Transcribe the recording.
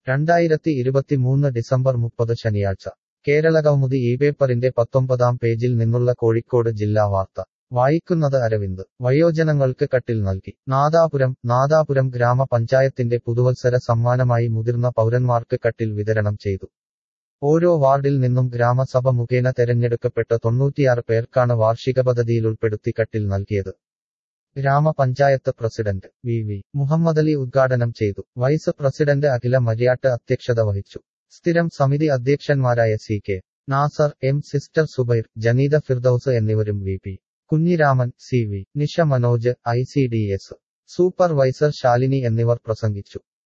രണ്ടായിരത്തി ഇരുപത്തിമൂന്ന് ഡിസംബർ മുപ്പത് ശനിയാഴ്ച കേരളകൗമുദി ഈ പേപ്പറിന്റെ പത്തൊമ്പതാം പേജിൽ നിന്നുള്ള കോഴിക്കോട് ജില്ലാ വാർത്ത വായിക്കുന്നത് അരവിന്ദ് വയോജനങ്ങൾക്ക് കട്ടിൽ നൽകി നാദാപുരം നാദാപുരം ഗ്രാമപഞ്ചായത്തിന്റെ പുതുവത്സര സമ്മാനമായി മുതിർന്ന പൗരന്മാർക്ക് കട്ടിൽ വിതരണം ചെയ്തു ഓരോ വാർഡിൽ നിന്നും ഗ്രാമസഭ മുഖേന തെരഞ്ഞെടുക്കപ്പെട്ട തൊണ്ണൂറ്റിയാറ് പേർക്കാണ് വാർഷിക പദ്ധതിയിൽ ഉൾപ്പെടുത്തി കട്ടിൽ നൽകിയത് ഗ്രാമപഞ്ചായത്ത് പ്രസിഡന്റ് വി വി മുഹമ്മദലി ഉദ്ഘാടനം ചെയ്തു വൈസ് പ്രസിഡന്റ് അഖില മര്യാട്ട് അധ്യക്ഷത വഹിച്ചു സ്ഥിരം സമിതി അധ്യക്ഷന്മാരായ C K Nasar M sister Subair Janeeda Firdous എന്നിവരും V P Kunhiraman C V Nisha Manoj I C D S supervisor Shalini എന്നിവർ പ്രസംഗിച്ചു